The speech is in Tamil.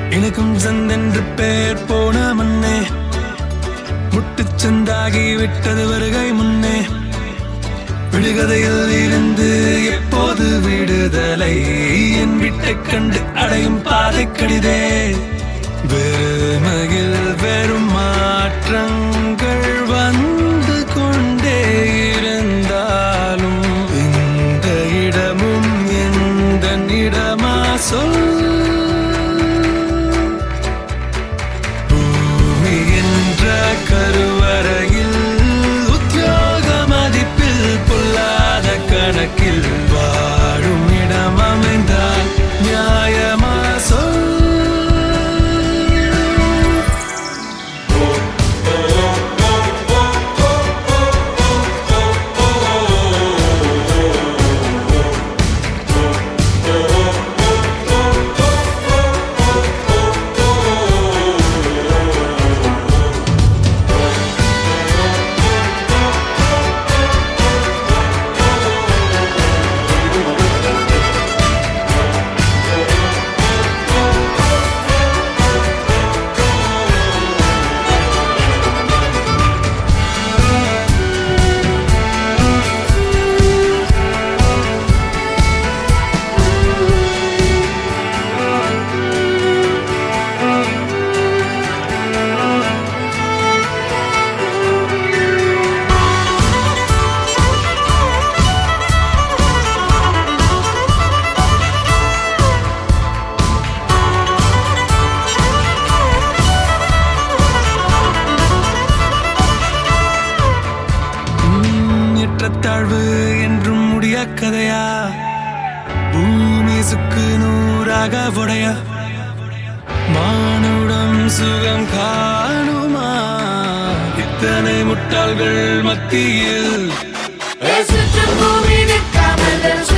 எனக்கும் சந்தென்று பெயர் போன மண்ணே முட்டுச் சந்தாகி விட்டது வருகை முன்னே விடுகதையில் இருந்து எப்போது விடுதலை என் வீட்டைக் கண்டு அடையும் பாதை கடிதே வெறுமையில் வெறும் மாற்றங்கள் வந்து கொண்டே இருந்தாலும் இந்த இடமும் எந்த இடமா சொல் பூமி என்ற கருவறையில் உத்தியோக மதிப்பில் பொல்லாத கணக்கில் வாழும் இடம் அமைந்தால் நியாயமா சொல் உம், ஏற்றத்தாழ்வு என்றும் முடிய கதையா பூமி சுக்கு நூறாக உடைய மானுடம் சுகம் காணுமா இத்தனை முட்டாள்கள் மத்தியில் சுற்றும் பூமி நிற்காமல்